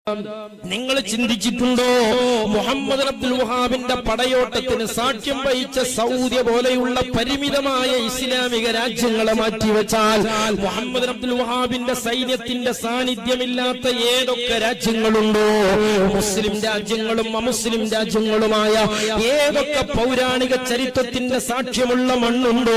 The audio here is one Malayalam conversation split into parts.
നിങ്ങൾ ചിന്തിച്ചിട്ടുണ്ടോ മുഹമ്മദ് അബ്ദുൽ വഹാബിന്റെ പടയോട്ടത്തിന് സാക്ഷ്യം വഹിച്ച സൗദി പോലെയുള്ള പരിമിതമായ ഇസ്ലാമിക രാജ്യങ്ങളെ മാറ്റിവെച്ചാൽ മുഹമ്മദ് അബ്ദുൽ വഹാബിന്റെ സൈന്യത്തിന്റെ സാന്നിധ്യമില്ലാത്ത ഏതൊക്കെ രാജ്യങ്ങളുണ്ടോ മുസ്ലിം രാജ്യങ്ങളും അമുസ്ലിം രാജ്യങ്ങളുമായ ഏതൊക്കെ പൗരാണിക ചരിത്രത്തിന്റെ സാക്ഷ്യമുള്ള മണ്ണുണ്ടോ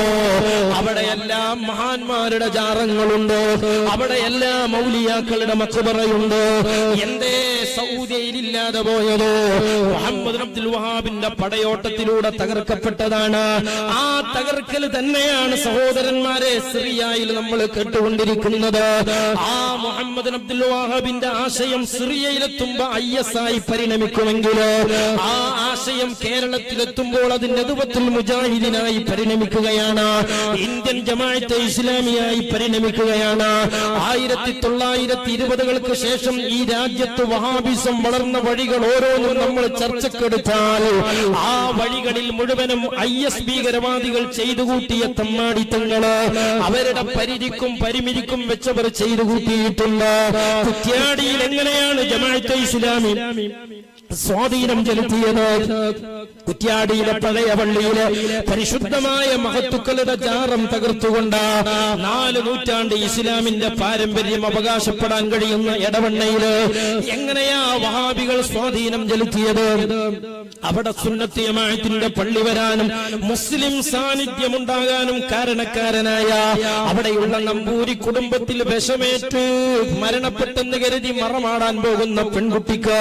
അവിടെയെല്ലാം മഹാന്മാരുടെ ജാറങ്ങളുണ്ട് അവിടെയെല്ലാം മൗലിയാക്കളുടെ മക്കുപറയുണ്ട് എന്തേ സൗദിയിലില്ലാതെ പോയത് മുഹമ്മദ് അബ്ദുൽ വഹാബിന്റെ പടയോട്ടത്തിലൂടെ തകർക്കപ്പെട്ടതാണ് ആ തകർക്കൽ തന്നെയാണ് സഹോദരന്മാരെ സിറിയയിൽ നമ്മൾ കേട്ടുകൊണ്ടിരിക്കുന്നത് ആ മുഹമ്മദ് അബ്ദുൽ വഹാബിന്റെ ആശയം സിറിയയിലെത്തുമ്പോ ഐ എസ് ആയി പരിണമിക്കുമെങ്കിൽ ആ ആശയം കേരളത്തിലെത്തുമ്പോൾ അത് നെതുവത്തുൽ മുജാഹിദിനായി പരിണമിക്കുകയാണ് ഇന്ത്യൻ ജമാഅത്തെ ഇസ്ലാമിയായി പരിണമിക്കുകയാണ് ആയിരത്തി തൊള്ളായിരത്തി ഇരുപതുകൾക്ക് ശേഷം ഈ രാജ്യത്ത് വഹാബിസം വളർന്ന വഴികൾ ഓരോന്നും നമ്മൾ ചർച്ചക്കെടുത്താൽ ആ വഴികളിൽ മുഴുവനും ഐ എസ് ഭീകരവാദികൾ ചെയ്തു കൂട്ടിയ തമ്മാടിത്തങ്ങള് അവരുടെ പരിധിക്കും പരിമിതിക്കും വെച്ചവർ ചെയ്തു കൂട്ടിയിട്ടുണ്ട് കുറ്റ്യാടിയിൽ എങ്ങനെയാണ് ജമാഅത്തെ ഇസ്ലാമി സ്വാധീനം ചെലുത്തിയത് കുറ്റ്യാടിയിലെ പഴയ പള്ളിയിലെ പരിശുദ്ധമായ മഹത്തുക്കളുടെ ജാറം തകർത്തുകൊണ്ട് നാല് നൂറ്റാണ്ട് ഇസ്ലാമിന്റെ പാരമ്പര്യം അവകാശപ്പെടാൻ കഴിയുന്ന ഇടവണ്ണയില് എങ്ങനെയാ വഹാബികൾ സ്വാധീനം ചെലുത്തിയത് അവിടെ സുന്നത്തിയമായത്തിന്റെ പള്ളി വരാനും മുസ്ലിം സാന്നിധ്യമുണ്ടാകാനും കാരണക്കാരനായ അവിടെയുള്ള നമ്പൂരി കുടുംബത്തിൽ വിഷമേറ്റ് മരണപ്പെട്ടെന്ന് കരുതി മറമാടാൻ പോകുന്ന പെൺകുട്ടിക്ക്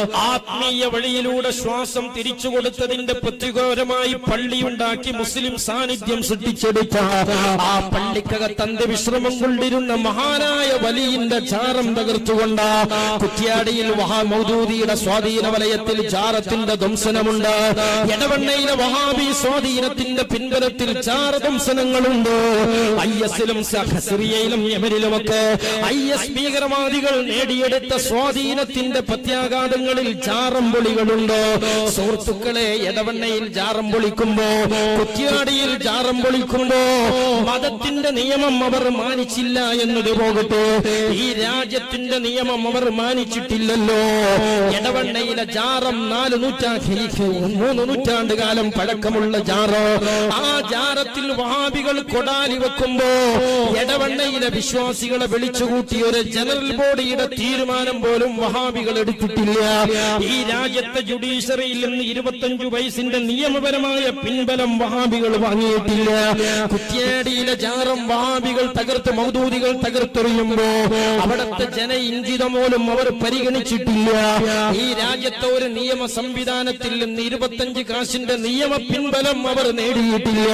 ആത്മീയ വഴിയിലൂടെ ശ്വാസം തിരിച്ചു കൊടുത്തതിന്റെ പ്രത്യേകപരമായി പള്ളിയുണ്ടാക്കി മുസ്ലിം സാന്നിധ്യം സൃഷ്ടിച്ചെടുത്ത ആ പള്ളിക്കകത്ത് അന്ത്യവിശ്രമം കൊണ്ടിരുന്ന മഹാനായ വലിയന്റെ ചാരം തകർത്തുകൊണ്ട് കുറ്റ്യാടിയിൽ മഹാമൗദൂദിയുടെ സ്വാധീന വലയത്തിൽ ചാരത്തിന്റെ ധ്വംസനമുണ്ട് എടവണ്ണയിലെ വഹാബി സ്വാധീനത്തിന്റെ പിൻബലത്തിൽ ചാരധ്വംസനങ്ങളുണ്ട് ഐ എസിലും സിറിയയിലും യമനിലുമൊക്കെ ഐ എസ് ഭീകരവാദികൾ നേടിയെടുത്ത സ്വാധീനത്തിന്റെ പ്രത്യാഘാതങ്ങളിൽ ജാറം പൊളികളുണ്ട് സുഹൃത്തുക്കളെ എടവണ്ണയിൽ ജാറം പൊളിക്കുമ്പോ കുറ്റ്യാടിയിൽ ജാറം പൊളിക്കുമ്പോ മതത്തിന്റെ നിയമം അവർ മാനിച്ചില്ല എന്നത് പോകട്ടെ ഈ രാജ്യത്തിന്റെ നിയമം അവർ മാനിച്ചിട്ടില്ലല്ലോ എടവണ്ണയിലെ ജാറം നാല് നൂറ്റാണ്ട് മൂന്ന് നൂറ്റാണ്ട് കാലം പഴക്കമുള്ള ജാറോ ആ ജാറത്തിൽ വഹാബികൾ കൊടാലി വെക്കുമ്പോ എടവണ്ണയിലെ വിശ്വാസികളെ വിളിച്ചുകൂട്ടി ഒരു ജനറൽ ബോഡിയുടെ തീരുമാനം പോലും വഹാബികൾ എടുത്തിട്ടില്ല ഈ രാജ്യത്തെ ജുഡീഷ്യറിയിൽ നിന്ന് ഇരുപത്തഞ്ചു വയസ്സിന്റെ നിയമപരമായ പിൻബലം വഹാബികൾ വാങ്ങിയിട്ടില്ല കുറ്റ്യാടിയിലെ ജാറം വഹാബികൾ തകർത്ത് മൗദൂദികൾ തകർത്തെറിയുമ്പോ അവിടത്തെ ജന ഇഞ്ചിതം പോലും അവർ പരിഗണിച്ചിട്ടില്ല ഈ രാജ്യത്തെ ഒരു നിയമ സംവിധാനത്തിൽ നിന്ന് ഇരുപത്തഞ്ച് കാശിന്റെ നിയമ പിൻബലം അവർ നേടിയിട്ടില്ല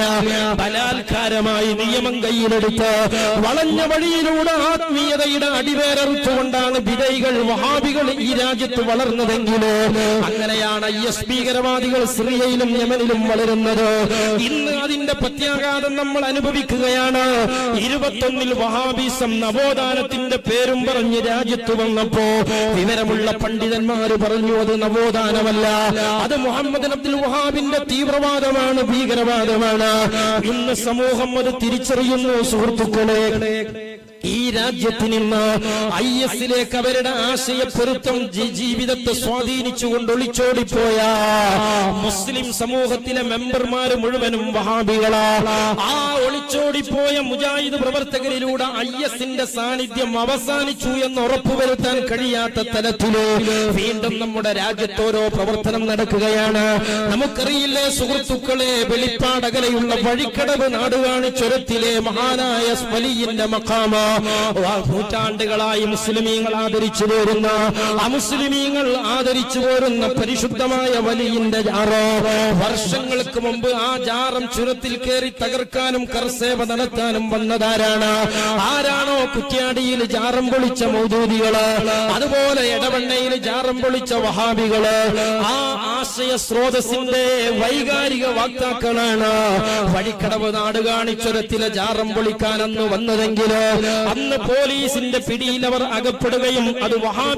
ബലാത്കാരമായി നിയമം കയ്യിലെടുത്ത് വളഞ്ഞ വഴിയിലൂടെ ആത്മീയതയുടെ അടിവേരറുത്തുകൊണ്ടാണ് വിജയികൾ വഹാബികൾ ഈ രാജ്യത്ത് വളർന്നതെങ്കിലോ അങ്ങനെയാണ് ഐ എസ് ഭീകരവാദികൾ സിറിയയിലും യമനിലും വളരുന്നത് ഇന്ന് അതിന്റെ പ്രത്യാഘാതം നമ്മൾ അനുഭവിക്കുകയാണ് ഇരുപത്തൊന്നിൽ വഹാബിസം നവോത്ഥാനത്തിന്റെ പേരും പറഞ്ഞ് രാജ്യത്ത് വന്നപ്പോ വിവരമുള്ള പണ്ഡിതന്മാര് പറഞ്ഞു അത് നവോത്ഥാനമല്ല അത് മുഹമ്മദ് അബ്ദുൽ വഹാബിന്റെ തീവ്രവാദമാണ് ഭീകരവാദമാണ് ഇന്ന് സമൂഹം അത് തിരിച്ചറിയുന്നു സുഹൃത്തുക്കളെ ഈ രാജ്യത്തിൽ നിന്ന് ഐ എസിലേക്ക് അവരുടെ ആശയപ്പൊരുത്തം ജി- ജീവിതത്തെ സ്വാധീനിച്ചുകൊണ്ട് ഒളിച്ചോടിപ്പോയ മുസ്ലിം സമൂഹത്തിലെ മെമ്പർമാര് മുഴുവനും വഹാബികളാ ആ ഒളിച്ചോടിപ്പോയ മുജാഹിദ് പ്രവർത്തകരിലൂടെ ഐ എസിന്റെ സാന്നിധ്യം അവസാനിച്ചു എന്ന് ഉറപ്പുവരുത്താൻ കഴിയാത്ത തലത്തില് വീണ്ടും നമ്മുടെ രാജ്യത്ത് ഓരോ പ്രവർത്തനം നടക്കുകയാണ് നമുക്കറിയില്ലേ സുഹൃത്തുക്കളെ വെളിപ്പാടകലെയുള്ള വഴിക്കടവ് നാടുകാണി ചുരത്തിലെ മഹാനായ സ്മലിയിന്റെ മക്കാമ ആ നൂറ്റാണ്ടുകളായി മുസ്ലിമീങ്ങൾ ആദരിച്ചു പോരുന്ന അമുസ്ലിമീങ്ങൾ ആദരിച്ചു പോരുന്ന പരിശുദ്ധമായ വലിയന്റെ ജാറോ വർഷങ്ങൾക്ക് മുമ്പ് ആ ജാറം ചുരത്തിൽ കയറി തകർക്കാനും കർസേവ നടത്താനും വന്നതാരാണ് ആരാണോ കുറ്റ്യാടിയിൽ ജാറം പൊളിച്ച മൗദൂദികള് അതുപോലെ എടവണ്ണയിൽ ജാറം പൊളിച്ച വഹാബികള് ആ ആശയ സ്രോതസ്സിന്റെ വൈകാരിക വാക്താക്കളാണ് വഴിക്കടവ് നാട് കാണിച്ചുരത്തിലെ ജാറം പൊളിക്കാൻ അന്ന് വന്നതെങ്കില് അന്ന് പോലീസിന്റെ പിടിയിൽ അവർ അകപ്പെടുകയും അത് വഹാബി ഭീകര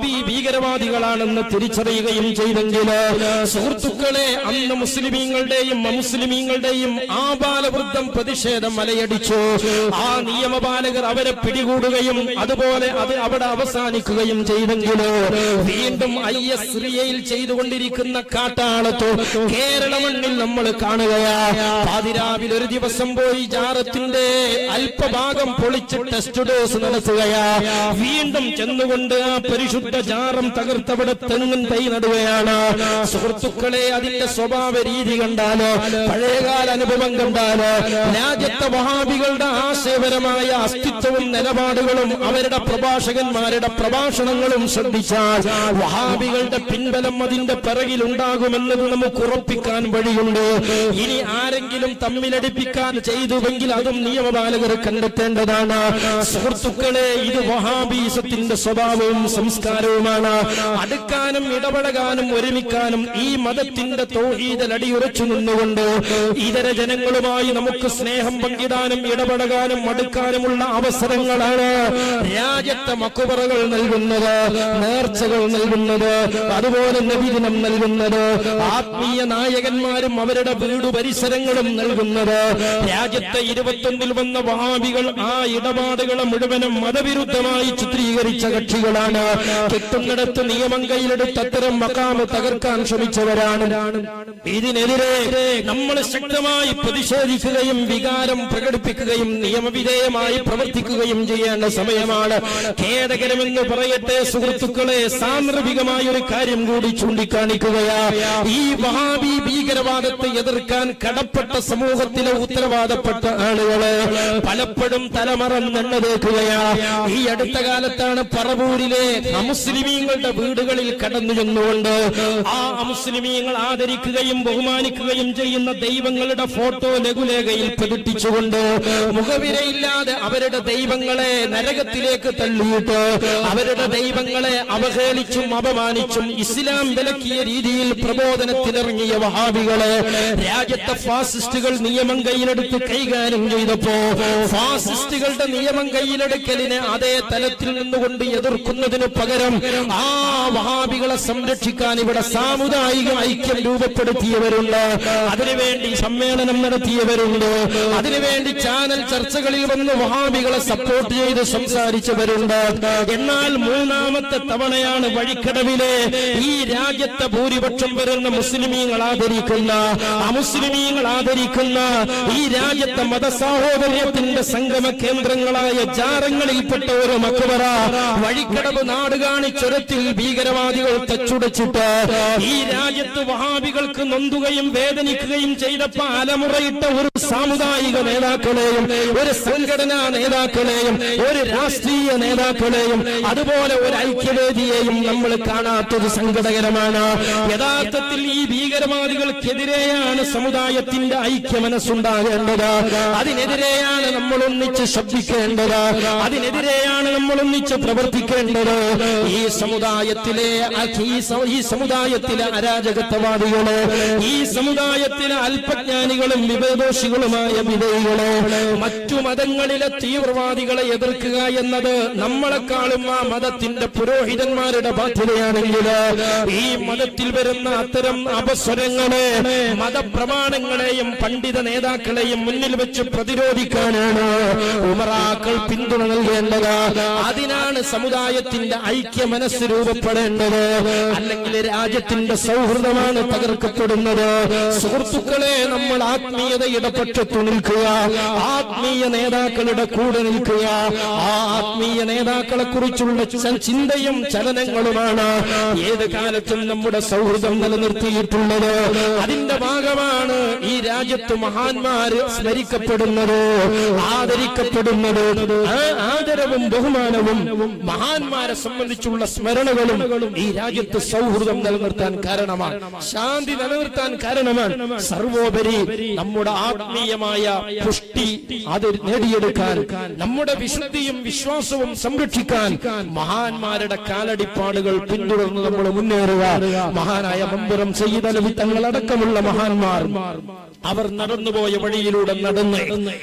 ഭീകരവാദികളാണെന്ന് തിരിച്ചറിയുകയും ചെയ്തെങ്കിൽ സുഹൃത്തുക്കളെ അന്ന് മുസ്ലിമീങ്ങളുടെയും അമുസ്ലിമീങ്ങളുടെയും ആബാലവൃദ്ധം പ്രതിഷേധം മലയടിച്ചു ആ നിയമപാലകർ അവരെ പിടികൂടുകയും അതുപോലെ അത് അവിടെ അവസാനിക്കുകയും ചെയ്തെങ്കിലോ വീണ്ടും ഐ എസ് സിറിയയിൽ ചെയ്തുകൊണ്ടിരിക്കുന്ന കാട്ടാളത്തോ കേരള മണ്ണിൽ നമ്മൾ കാണുകയാ പാതിരാവിൽ ഒരു ദിവസം പോയി ജാറത്തിന്റെ അല്പഭാഗം പൊളിച്ച് ടെസ്റ്റ് ഡോസ് നടത്തുകയാ വീണ്ടും ചെന്നുകൊണ്ട് ആ പരിശുദ്ധ ജാറം തകർത്തവിടെ തെങ്ങും തൈ നടുകയാണ് സുഹൃത്തുക്കളെ അതിന്റെ സ്വഭാവ രീതി കണ്ടാലോ പഴയകാല അനുഭവം കണ്ടാലോ രാജ്യത്തെ വഹാബികളുടെ ആശയപരമായ അസ്തിത്വവും നിലപാടുകളും അവരുടെ പ്രഭാഷകന്മാരുടെ പ്രഭാഷണങ്ങളും ശ്രദ്ധിച്ചാൽ വഹാബികളുടെ പിൻബലം അതിന്റെ പിറകിൽ ഉണ്ടാകുമെന്നത് നമുക്ക് ഉറപ്പിക്കാൻ വഴിയുണ്ട് ഇനി ആരെങ്കിലും തമ്മിലടിപ്പിക്കാൻ ചെയ്തുവെങ്കിൽ അതും നിയമപാലകർ കണ്ടെത്തേണ്ടതാണ് സുഹൃത്തുക്കളെ ഇത് വഹാബീസത്തിന്റെ സ്വഭാവവും സംസ്കാരവുമാണ് അടുക്കാനും ഇടപഴകാനും ഒരുമിക്കാനും ഈ മതത്തിന്റെ തോഹീദൽ അടിയുറച്ചു നിന്നുകൊണ്ട് ഇതര ജനങ്ങളുമായി നമുക്ക് സ്നേഹം പങ്കിടാനും ഇടപഴകാനും അടുക്കാനുമുള്ള അവസരങ്ങളാണ് രാജ്യത്തെ മക്കുപറകൾ നൽകുന്നത് നേർച്ചകൾ നൽകുന്നത് അതുപോലെ നബിദിനം നൽകുന്നത് ആത്മീയ നായകന്മാരും അവരുടെ വീട് പരിസരങ്ങളും നൽകുന്നത് രാജ്യത്തെ ഇരുപത്തൊന്നിൽ വന്ന വഹാബികൾ ആ ഇടപാടുകളെ മുഴുവനും മതവിരുദ്ധമായി ചിത്രീകരിച്ച കക്ഷികളാണ് കിട്ടുന്നിടത്ത് നിയമം കയ്യിലെടുത്ത് അത്തരം മക്കാമ് തകർക്കാൻ ശ്രമിച്ചവരാണ് ഇതിനെതിരെ നമ്മൾ ശക്തമായി പ്രതിഷേധിക്കുകയും വികാരം പ്രകടിപ്പിക്കുകയും നിയമവിധേയമായി പ്രവർത്തിക്കുകയും ചെയ്യേണ്ട സമയമാണ് ഖേദകരമെന്ന് പറയട്ടെ സുഹൃത്തുക്കളെ സാന്ദർഭികമായ ഒരു കാര്യം കൂടി ചൂണ്ടിക്കാണിക്കുകയാ ഈ വഹാബി ഭീകരവാദത്തെ എതിർക്കാൻ കടപ്പെട്ട സമൂഹത്തിലെ ഉത്തരവാദപ്പെട്ട ആളുകള് പലപ്പോഴും തലമറന്നെണ്ണതേക്കുകയാ ഈ അടുത്ത കാലത്താണ് പറവൂരിലെ അമുസ്ലിമീങ്ങളുടെ വീടുകളിൽ കടന്നു ചെന്നുകൊണ്ട് ആ അമുസ്ലിമീങ്ങൾ ആദരിക്കുകയും ബഹുമാനിക്കുകയും ചെയ്യുന്ന ദൈവങ്ങളുടെ ഫോട്ടോ ലഘുലേഖയിൽ പ്രകടിപ്പിച്ചുകൊണ്ട് മുഖവിരയില്ലാതെ അവരുടെ ദൈവങ്ങളെ നരകത്തിലേക്ക് തള്ളിയിട്ട് അവരുടെ ദൈവങ്ങളെ അവഹേളിച്ചും അപമാനിച്ചും ഇസ്ലാം വിലക്കിയ രീതിയിൽ പ്രബോധനത്തിലിറങ്ങിയ വഹാബികളെ രാജ്യത്തെ ഫാസിസ്റ്റുകൾ നിയമം കയ്യിലെടുത്ത് കൈകാര്യം ചെയ്തപ്പോ ഫാസിസ്റ്റുകളുടെ നിയമം കയ്യിലെടുക്കലിനെ അതേ തലത്തിൽ നിന്നുകൊണ്ട് എതിർക്കുന്നതിന് പകരം ആ വഹാബികളെ സംരക്ഷിക്കാൻ ഇവിടെ സാമുദായിക ഐക്യം രൂപപ്പെടുത്തിയവരുണ്ട് അതിനുവേണ്ടി സമ്മേളനം നടത്തിയവരുണ്ട് അതിനുവേണ്ടി ചാനൽ ചർച്ചകളിൽ വന്ന് വഹാബികളെ സപ്പോർട്ട് ചെയ്ത് സംസാരിച്ചവരുണ്ട് എന്നാൽ മൂന്നാമത്തെ തവണയാണ് വഴിക്കടവിലെ ഈ രാജ്യത്തെ ഭൂരിപക്ഷം വരുന്ന മുസ്ലിമീങ്ങൾ ആദരിക്കുന്ന അമുസ്ലിമീങ്ങൾ ആദരിക്കുന്ന ഈ രാജ്യത്തെ മതസാഹോദര്യത്തിന്റെ സംഗമ കേന്ദ്രങ്ങളായ ജാറങ്ങളിൽപ്പെട്ട ഒരു മക്കുവറ വഴിക്കടവ് നാട് കാണിച്ചൊരത്തിൽ ഭീകരവാദികൾ തച്ചുടച്ചിട്ട് ഈ രാജ്യത്ത് വഹാബികൾക്ക് നൊന്തുകയും വേദനിക്കുകയും ചെയ്തപ്പോ അലമുറയിട്ട ഒരു സാമുദായിക നേതാക്കളെയും ഒരു സംഘടനാ നേതാക്കളെയും ഒരു രാഷ്ട്രീയ നേതാക്കളെയും അതുപോലെ ഒരു ഐക്യവേദിയെയും നമ്മൾ കാണാത്തത് സങ്കടകരമാണ് യഥാർത്ഥത്തിൽ ഈ ഭീകരവാദികൾക്കെതിരെയാണ് സമുദായത്തിന്റെ ഐക്യ മനസ്സുണ്ടാകേണ്ടത് അതിനെതിരെയാണ് നമ്മൾ ഒന്നിച്ച് ശബ്ദിക്കേണ്ടത് അതിനെതിരെയാണ് നമ്മൾ ഒന്നിച്ച് പ്രവർത്തിക്കേണ്ടത് ഈ സമുദായത്തിലെ ഈ സ- ഈ സമുദായത്തിലെ അരാജകത്വവാദികള് ഈ സമുദായത്തിലെ അല്പജ്ഞാനികളും വിവേദോഷികളുമായ വിധേയികള് മറ്റു മതങ്ങളിലെ തീവ്രവാദികളെ എതിർക്കുക എന്നത് നമ്മളെക്കാളും ആ മതത്തിന്റെ പുരോഹിതന്മാരുടെ ബാധ്യതയാണെങ്കിൽ ഈ മതത്തിൽ വരുന്ന അത്തരം അപസ്വരങ്ങളെ മതപ്രമാണങ്ങളെയും പണ്ഡിത നേതാക്കളെയും മുന്നിൽ വെച്ച് പ്രതിരോധിക്കാനാണ് ഉമറാക്കൾ പിന്തുണ നൽകേണ്ടത് അതിനാണ് സമുദായത്തിന്റെ ഐക്യ മനസ്സ് രൂപപ്പെടേണ്ടത് അല്ലെങ്കിൽ രാജ്യത്തിന്റെ സൗഹൃദമാണ് തകർക്കപ്പെടുന്നത് സുഹൃത്തുക്കളെ നമ്മൾ ആത്മീയത ഇടപെട്ടു നിൽക്കുക ആത്മീയ നേതാക്കളുടെ കൂടെ നിൽക്കുക ആ ആത്മീയ നേതാക്കളെ കുറിച്ചുള്ള ച- ചിന്തയും ചലനങ്ങളുമാണ് ഏത് കാലത്തും നമ്മുടെ സൗഹൃദം നിലനിർത്തിയിട്ടുള്ളത് അതിന്റെ ഭാഗമാണ് ഈ രാജ്യത്ത് മഹാന്മാര് സ്മരിക്കപ്പെടുന്നത് ആദരിക്കപ്പെടുന്നത് ആ ആദരവും ബഹുമാനവും മഹാന്മാരെ സംബന്ധിച്ചുള്ള സ്മരണകളും ഈ രാജ്യത്ത് സൗഹൃദം നിലനിർത്താൻ കാരണമാണ് ശാന്തി നിലനിർത്താൻ കാരണമാണ് സർവോപരി നമ്മുടെ ആത്മീയമായ പുഷ്ടി അത് നേടിയെടുക്കാൻ നമ്മുടെ വിശുദ്ധിയും വിശ്വാസവും സംരക്ഷിക്കാൻ മഹാന്മാരുടെ കാലടിപ്പാടുകൾ പിന്തുടർന്ന് നമ്മൾ മുന്നേറുക മഹാനായ മമ്പുറം സയ്യിദ് അലവി തങ്ങളടക്കമുള്ള മഹാന്മാർ അവർ നടന്നുപോയ വഴിയിലൂടെ നടന്ന്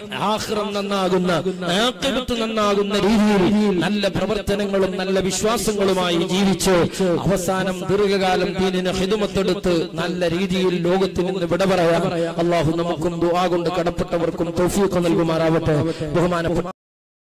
ആഹ്റം നന്നാകുന്ന ആഖിബത്ത് നന്നാകുന്ന രീതിയിൽ നല്ല പ്രവർത്തനങ്ങളും നല്ല വിശ്വാസങ്ങളുമായി മക്കളുമായി ജീവിച്ച് അവസാനം ദീർഘകാലം ദീനിന് ഹിതുമത്തെടുത്ത് നല്ല രീതിയിൽ ലോകത്തിൽ നിന്ന് വിട പറയാം അള്ളാഹു നമുക്കും ദുആ കൊണ്ട് കടപ്പെട്ടവർക്കും തൗഫീഖ് നൽകുമാറാവട്ടെ ബഹുമാനപ്പെട്ട